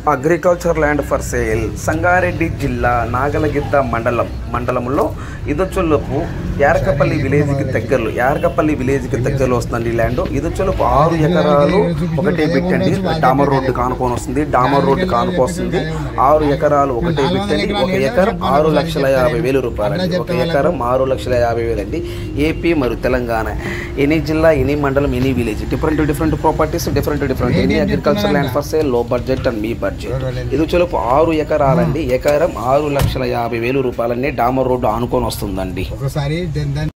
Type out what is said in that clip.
agriculture land for sale Sangareddy జిల్లా నాగలగిద్ద మండలం మండలంలో ఇదొచ్చులకు యారకపల్లి విలేజ్కి దగ్గరలో యారకపల్లి విలేజ్కి దగ్గరలో వస్తుందండి ఈ ల్యాండ్ ఇదొచ్చులకు ఆరు ఎకరాలు ఒకటే పెట్టండి డామర్ రోడ్డు కానుకొని వస్తుంది డామర్ రోడ్డు కానుకొని వస్తుంది ఆరు ఎకరాలు ఒకటే పెట్టండి ఒక ఎకరం ఆరు లక్షల యాభై వేలు రూపాయలండి ఒక ఎకరం ఆరు లక్షల యాభై వేలు అండి ఏపీ మరియు తెలంగాణ ఎనీ జిల్లా ఎనీ మండలం any village different different properties different different any agriculture land for sale లో బడ్జెట్ అండ్ మీ బడ్జెట్ ఇది వచ్చేలోపు ఆరు ఎకరాలండి ఎకరం ఆరు లక్షల యాభై వేలు రూపాయలండి డామర్ రోడ్డు ఆనుకొని వస్తుందండి ఒకసారి దాని